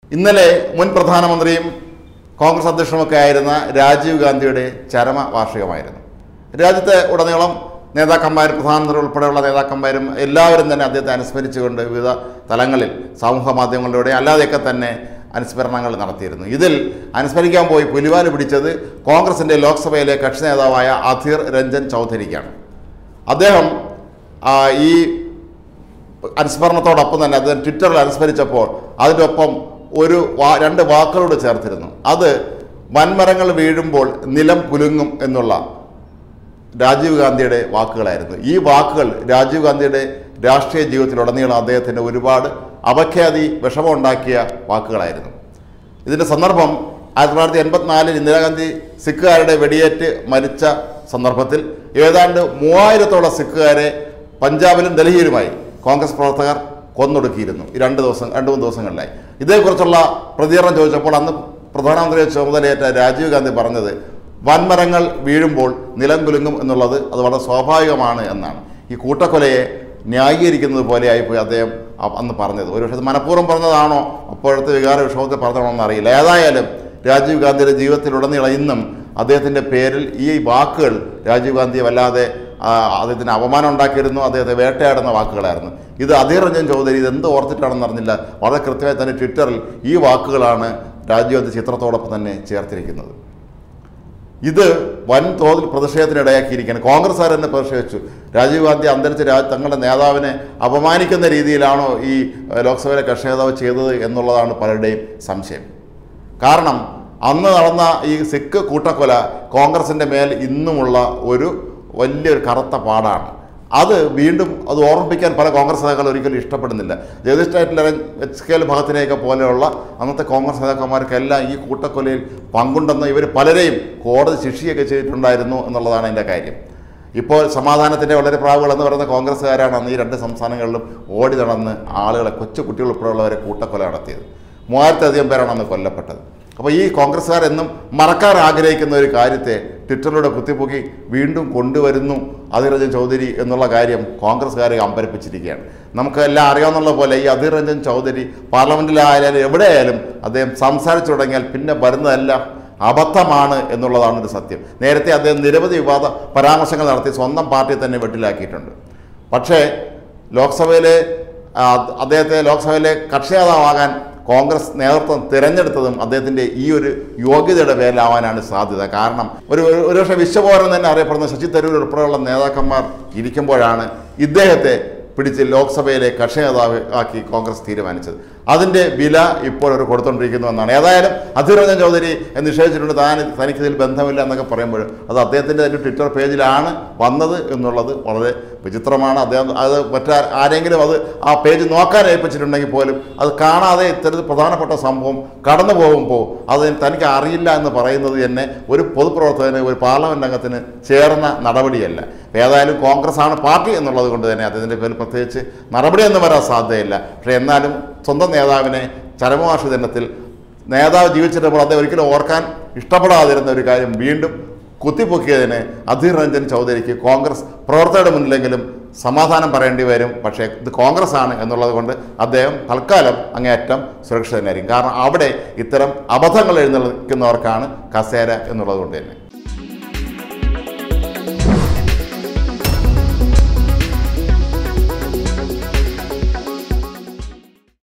ഇന്നലെ മുൻ പ്രധാനമന്ത്രിയും കോൺഗ്രസ് അധ്യക്ഷനുമൊക്കെ ആയിരുന്ന രാജീവ് ഗാന്ധിയുടെ ചരമ വാർഷികമായിരുന്നു രാജ്യത്തെ ഉടനീളം നേതാക്കന്മാരും പ്രധാനമന്ത്രി ഉൾപ്പെടെയുള്ള നേതാക്കന്മാരും എല്ലാവരും തന്നെ അദ്ദേഹത്തെ അനുസ്മരിച്ചുകൊണ്ട് വിവിധ തലങ്ങളിൽ സമൂഹ മാധ്യമങ്ങളിലൂടെ അല്ലാതെയൊക്കെ തന്നെ അനുസ്മരണങ്ങൾ നടത്തിയിരുന്നു ഇതിൽ അനുസ്മരിക്കാൻ പോയി പുലിവാല് പിടിച്ചത് കോൺഗ്രസിൻ്റെ ലോക്സഭയിലെ കക്ഷി നേതാവായ അധീർ രഞ്ജൻ ചൗധരിക്കാണ് അദ്ദേഹം ആ, ഈ അനുസ്മരണത്തോടൊപ്പം തന്നെ അദ്ദേഹം ട്വിറ്ററിൽ അനുസ്മരിച്ചപ്പോൾ അതിൻ്റെ ഒപ്പം ഒരു വാ രണ്ട് വാക്കുകളോട് ചേർത്തിരുന്നു അത് വൻമരങ്ങൾ വീഴുമ്പോൾ നിലം കുലുങ്ങും എന്നുള്ള രാജീവ് ഗാന്ധിയുടെ വാക്കുകളായിരുന്നു ഈ വാക്കുകൾ രാജീവ് ഗാന്ധിയുടെ രാഷ്ട്രീയ ജീവിതത്തിലുടനീളം അദ്ദേഹത്തിന് ഒരുപാട് അപഖ്യാതി വിഷമമുണ്ടാക്കിയ വാക്കുകളായിരുന്നു ഇതിൻ്റെ സന്ദർഭം ആയിരത്തി തൊള്ളായിരത്തി എൺപത്തിനാലിൽ ഇന്ദിരാഗാന്ധി സിഖുകാരുടെ വെടിയേറ്റ് മരിച്ച സന്ദർഭത്തിൽ ഏതാണ്ട് മൂവായിരത്തോളം സിഖുകാരെ പഞ്ചാബിലും ഡൽഹിയിലുമായി കോൺഗ്രസ് പ്രവർത്തകർ കൊന്നൊടുക്കിയിരുന്നു ഈ രണ്ട് ദിവസം രണ്ട് മൂന്ന് ദിവസങ്ങളിലായി ഇതേക്കുറിച്ചുള്ള പ്രതികരണം ചോദിച്ചപ്പോൾ അന്ന് പ്രധാനമന്ത്രിയെ ചുമതലയേറ്റ രാജീവ് ഗാന്ധി പറഞ്ഞത് വൻമരങ്ങൾ വീഴുമ്പോൾ നിലം കുലുങ്ങും എന്നുള്ളത് അത് വളരെ സ്വാഭാവികമാണ് എന്നാണ് ഈ കൂട്ടക്കൊലയെ ന്യായീകരിക്കുന്നത് പോലെയായിപ്പോയി അദ്ദേഹം അ- അന്ന് പറഞ്ഞത് ഒരു പക്ഷേ മനഃപൂർവ്വം പറഞ്ഞതാണോ അപ്പോഴത്തെ വികാര വിഷമത്തിൽ പറഞ്ഞതാണോ എന്നറിയില്ല ഏതായാലും രാജീവ് ഗാന്ധിയുടെ ജീവിതത്തിലുടനീളം ഇന്നും അദ്ദേഹത്തിൻ്റെ പേരിൽ ഈ വാക്കുകൾ രാജീവ് ഗാന്ധിയെ വല്ലാതെ ആ, അദ്ദേഹത്തിന് അപമാനം ഉണ്ടാക്കിയിരുന്നു അദ്ദേഹത്തെ വേട്ടയാടുന്ന വാക്കുകളായിരുന്നു ഇത് അധീർ രഞ്ജൻ ചൗധരി ഇത് എന്ത് ഓർത്തിട്ടാണെന്ന് അറിഞ്ഞില്ല വളരെ കൃത്യമായി തന്നെ ട്വിറ്ററിൽ ഈ വാക്കുകളാണ് രാജീവ് ഗാന്ധി ചിത്രത്തോടൊപ്പം തന്നെ ചേർത്തിരിക്കുന്നത് ഇത് വൻ തോതിൽ പ്രതിഷേധത്തിനിടയാക്കിയിരിക്കുകയാണ് കോൺഗ്രസ്സുകാർ തന്നെ പ്രതിഷേധിച്ചു രാജീവ് ഗാന്ധി അന്തരിച്ച രാജ് തങ്ങളുടെ നേതാവിനെ അപമാനിക്കുന്ന രീതിയിലാണോ ഈ ഏഹ്, ലോക്സഭയിലെ കക്ഷി നേതാവ് ചെയ്തത് എന്നുള്ളതാണ് പലരുടെയും സംശയം കാരണം അന്ന് നടന്ന ഈ സിഖ് കൂട്ടക്കൊല കോൺഗ്രസിൻ്റെ മേൽ ഇന്നുമുള്ള ഒരു വലിയൊരു കറുത്ത പാടാണ് അത് വീണ്ടും അത് ഓർമ്മിപ്പിക്കാൻ പല കോൺഗ്രസ് നേതാക്കൾ ഒരിക്കലും ഇഷ്ടപ്പെടുന്നില്ല ജഗദീഷ് ടൈറ്റിലറൻ എച്ച് കെ എൽ ഭഗത്തിനെയൊക്കെ പോലെയുള്ള അന്നത്തെ കോൺഗ്രസ് നേതാക്കന്മാർക്കെല്ലാം ഈ കൂട്ടക്കൊലയിൽ പങ്കുണ്ടെന്ന് ഇവർ പലരെയും കോടതി ശിക്ഷയൊക്കെ ചെയ്തിട്ടുണ്ടായിരുന്നു എന്നുള്ളതാണ് എൻ്റെ കാര്യം ഇപ്പോൾ സമാധാനത്തിൻ്റെ വളരെ പ്രാവുകൾ എന്ന് പറയുന്ന കോൺഗ്രസ്സുകാരാണ് അന്ന് ഈ രണ്ട് സംസ്ഥാനങ്ങളിലും ഓടി നടന്ന് ആളുകളെ കൊച്ചു കുട്ടികൾ ഉൾപ്പെടെയുള്ളവരെ കൂട്ടക്കൊല നടത്തിയത് മൂവായിരത്തിലധികം പേരാണ് അന്ന് കൊല്ലപ്പെട്ടത് അപ്പോൾ ഈ കോൺഗ്രസ്സുകാർ എന്നും മറക്കാൻ ആഗ്രഹിക്കുന്ന ഒരു കാര്യത്തെ ട്വിറ്ററിലൂടെ കുത്തിപ്പൊക്കി വീണ്ടും കൊണ്ടുവരുന്നു അധീർ രഞ്ജൻ ചൗധരി എന്നുള്ള കാര്യം കോൺഗ്രസ്സുകാരെ അമ്പരപ്പിച്ചിരിക്കുകയാണ് നമുക്ക് എല്ലാം അറിയാവുന്ന പോലെ ഈ അധീർ രഞ്ജൻ ചൗധരി പാർലമെൻറ്റിലായാലും എവിടെയായാലും അദ്ദേഹം സംസാരിച്ചു തുടങ്ങിയാൽ പിന്നെ വരുന്നതെല്ലാം അബദ്ധമാണ് എന്നുള്ളതാണ് ഒരു സത്യം നേരത്തെ അദ്ദേഹം നിരവധി വിവാദ പരാമർശങ്ങൾ നടത്തി സ്വന്തം പാർട്ടിയെ തന്നെ വെട്ടിലാക്കിയിട്ടുണ്ട് പക്ഷേ ലോക്സഭയിലെ ആ, അദ്ദേഹത്തെ ലോക്സഭയിലെ കക്ഷി നേതാവാകാൻ കോൺഗ്രസ് നേതൃത്വം തിരഞ്ഞെടുത്തതും അദ്ദേഹത്തിൻ്റെ ഈ ഒരു യോഗ്യതയുടെ പേരിലാവാനാണ് സാധ്യത കാരണം ഒരു ഒരു- ഒരുപക്ഷെ വിശ്വപൗരൻ തന്നെ അറിയപ്പെടുന്ന ശശി തരൂർ ഉൾപ്പെടെയുള്ള നേതാക്കന്മാർ ഇരിക്കുമ്പോഴാണ് ഇദ്ദേഹത്തെ പിടിച്ച് ലോക്സഭയിലെ കക്ഷി നേതാവ് ആക്കി കോൺഗ്രസ് തീരുമാനിച്ചത് അതിൻ്റെ വില ഇപ്പോൾ അവർ കൊടുത്തുകൊണ്ടിരിക്കുന്നു എന്നാണ് ഏതായാലും അധീർ രഞ്ജൻ ചൗധരി നിഷേധിച്ചിട്ടുണ്ട് താൻ തനിക്ക് ഇതിൽ ബന്ധമില്ല എന്നൊക്കെ പറയുമ്പോൾ അത് അദ്ദേഹത്തിൻ്റെ ഒരു ട്വിറ്റർ പേജിലാണ് വന്നത് എന്നുള്ളത് വളരെ വിചിത്രമാണ് അദ്ദേഹം അത് മറ്റാ ആരെങ്കിലും അത് ആ പേജ് നോക്കാൻ ഏൽപ്പിച്ചിട്ടുണ്ടെങ്കിൽ പോലും അത് കാണാതെ ഇത്തരത്തിൽ പ്രധാനപ്പെട്ട സംഭവം കടന്നു പോകുമ്പോൾ അത് തനിക്ക് അറിയില്ല എന്ന് പറയുന്നത് തന്നെ ഒരു പൊതുപ്രവർത്തകന് ഒരു പാർലമെൻറ്റ് അംഗത്തിന് ചേർന്ന നടപടിയല്ല ഏതായാലും കോൺഗ്രസ് ആണ് പാർട്ടി എന്നുള്ളത് കൊണ്ട് തന്നെ അദ്ദേഹത്തിൻ്റെ പേരിൽ പ്രത്യേകിച്ച് നടപടിയൊന്നും വരാൻ സാധ്യതയില്ല പക്ഷേ എന്നാലും സ്വന്തം നേതാവിനെ ചരമവാർഷിക ദിനത്തിൽ നേതാവ് ജീവിച്ചിട്ടപ്പോൾ അദ്ദേഹം ഒരിക്കലും ഓർക്കാൻ ഇഷ്ടപ്പെടാതിരുന്ന ഒരു കാര്യം വീണ്ടും കുത്തിപ്പൊക്കിയതിന് അധീർ രഞ്ജൻ ചൗധരിക്ക് കോൺഗ്രസ് പ്രവർത്തകരുടെ മുന്നിലെങ്കിലും സമാധാനം പറയേണ്ടി വരും പക്ഷേ ഇത് കോൺഗ്രസ് ആണ് എന്നുള്ളത് കൊണ്ട് അദ്ദേഹം തൽക്കാലം അങ്ങേയറ്റം സുരക്ഷിതനായിരിക്കും കാരണം അവിടെ ഇത്തരം അബദ്ധങ്ങൾ എഴുന്നള്ളിക്കുന്നവർക്കാണ് കസേര എന്നുള്ളത് കൊണ്ട് തന്നെ